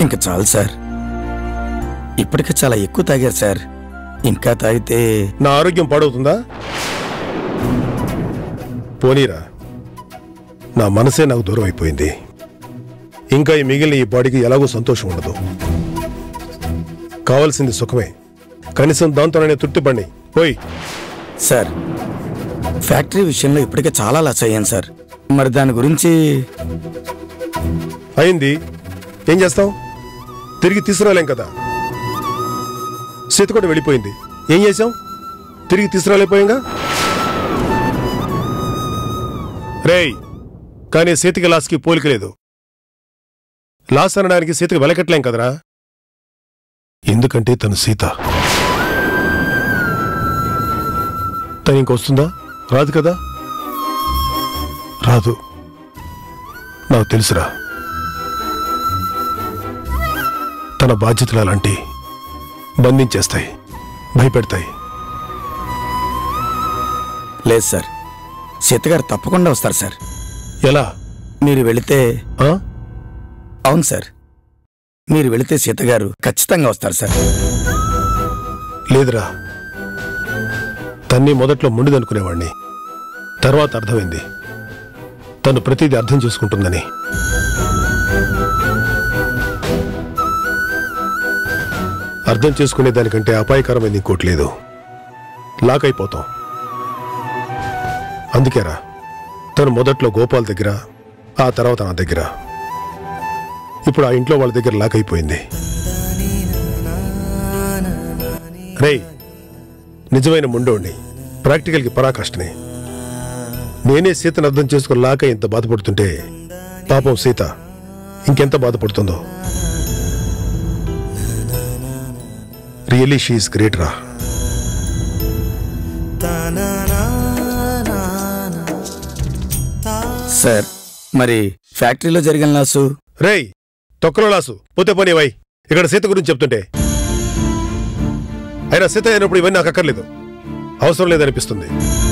ఇంక చాలు సార్ ఇప్పటికే చాలా ఎక్కువ తాగారు సార్ ఇంకా తాగితే నా ఆరోగ్యం పాడవుతుందా పోనీరా నా మనసే నాకు దూరం అయిపోయింది ఇంకా ఈ మిగిలిన ఈ బాడీకి ఎలాగో సంతోషం ఉండదు కావాల్సింది సుఖమే కనీసం దాంతోనే తృప్తిపడి పోయి సార్ ఫ్యాక్టరీ విషయంలో ఇప్పటికే చాలా లాస్ అయ్యాను సార్ మరి దాని గురించి అయింది ఏం చేస్తాం తిరిగి తీసుకురాలేం కదా సీత కూడా వెళ్ళిపోయింది ఏం చేసాం తిరిగి తీసుకురాలేకపోయాంగా రేయ్ కానీ సీతకి లాస్కి పోలిక లేదు లాస్ అనడానికి సీతకి వెలకట్లేం కదరా ఎందుకంటే తను సీత తను ఇంకొస్తుందా రాదు కదా రాదు నాకు తెలుసురా తన బాధ్యతలు అలాంటి బంధించేస్తాయి భయపెడతాయి లేదు సార్ సీతగారు తప్పకుండా వస్తారు సార్ ఎలా మీరు వెళితే ఆ? అవును సార్ మీరు వెళితే సీతగారు ఖచ్చితంగా వస్తారు సార్ లేదురా తన్ని మొదట్లో ముండిదనుకునేవాణ్ణి తర్వాత అర్థమైంది తను ప్రతిదీ అర్థం చేసుకుంటుందని అర్థం చేసుకునే దానికంటే అపాయకరమైంది ఇంకోటి లేదు లాక్ అయిపోతాం అందుకేరా తను మొదట్లో గోపాల్ దగ్గర ఆ తర్వాత నా దగ్గర ఇప్పుడు ఆ ఇంట్లో వాళ్ళ దగ్గర లాక్ అయిపోయింది రేయ్ నిజమైన ముండోణ్ణి ప్రాక్టికల్కి పరాకాష్ఠని నేనే సీతను అర్థం చేసుకుని లాక ఇంత బాధపడుతుంటే పాపం సీత ఇంకెంత బాధపడుతుందో రియలీ షీఈస్ గ్రేట్ రా సార్ మరి ఫ్యాక్టరీలో జరిగిన లాసు రేయ్ తొక్కలో లాసు పోతే పోనీ వై ఇక్కడ సీత గురించి చెప్తుంటే అయినా సీత అయినప్పుడు ఇవన్నీ నాకు అక్కర్లేదు అవసరం లేదనిపిస్తుంది